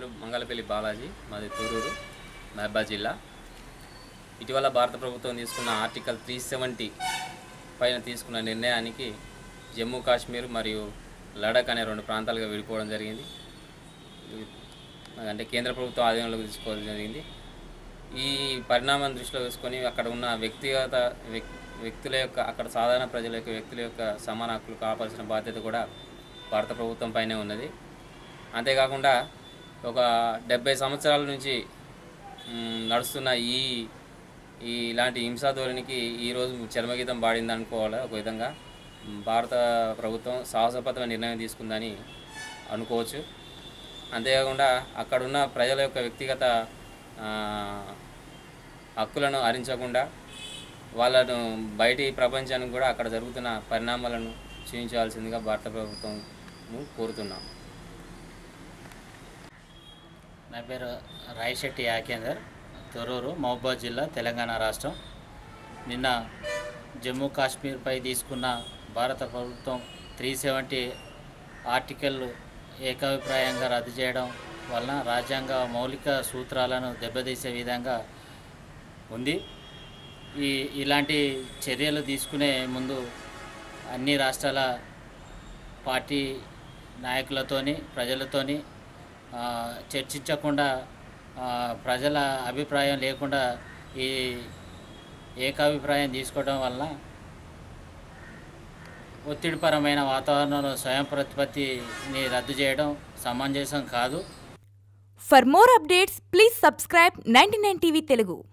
పేరు మంగళపల్లి బాలాజీ మాది తూరూరు మహబా జిల్లా ఇటీవల భారత ప్రభుత్వం తీసుకున్న ఆర్టికల్ త్రీ సెవెంటీ పైన తీసుకున్న నిర్ణయానికి జమ్మూ కాశ్మీర్ మరియు లడక్ అనే రెండు ప్రాంతాలుగా విడిపోవడం జరిగింది ఇవి- అంటే కేంద్ర ప్రభుత్వం ఆధీనంలోకి తీసుకోవడం జరిగింది ఈ పరిణామాన్ని దృష్టిలో వేసుకొని అక్కడ ఉన్న వ్యక్తిగత వ్యక్- వ్యక్తుల యొక్క అక్కడ సాధారణ ప్రజల యొక్క వ్యక్తుల యొక్క సమాన హక్కులు కాపాల్సిన బాధ్యత కూడా భారత ప్రభుత్వం పైనే ఉన్నది అంతేకాకుండా ఒక డెబ్బై సంవత్సరాల నుంచి మ్, నడుస్తున్న ఈ ఈ ఇలాంటి హింసా ధోరణికి ఈరోజు చర్మగీతం పాడింది అనుకోవాలి ఒక విధంగా మ్, భారత ప్రభుత్వం సాహసపతమైన నిర్ణయం తీసుకుందని అనుకోవచ్చు అంతేకాకుండా అక్కడున్న ప్రజల యొక్క వ్యక్తిగత ఆ, హక్కులను హరించకుండా వాళ్ళను బయటి ప్రపంచానికి కూడా అక్కడ జరుగుతున్న పరిణామాలను చూపించాల్సిందిగా భారత ప్రభుత్వం కోరుతున్నాం నా పేరు రాయశెట్టి యాకేందర్ తొర్రూరు మహబూబాద్ జిల్లా తెలంగాణ రాష్ట్రం నిన్న జమ్మూ కాశ్మీర్పై తీసుకున్న భారత ప్రభుత్వం త్రీ సెవెంటీ ఆర్టికల్ ఏకాభిప్రాయంగా రద్దు చేయడం వలన రాజ్యాంగ మౌలిక సూత్రాలను దెబ్బతీసే విధంగా ఉంది ఈ ఇలాంటి చర్యలు తీసుకునే ముందు అన్ని రాష్ట్రాల పార్టీ నాయకులతోని ప్రజలతోని ఆ, చర్చించకుండా ఆ, ప్రజల అభిప్రాయం లేకుండా ఈ ఏకాభిప్రాయం తీసుకోవడం వలన ఒత్తిడిపరమైన వాతావరణంలో స్వయం ప్రతిపత్తిని రద్దు చేయడం సమంజసం కాదు For more updates, please subscribe 99 TV Telugu.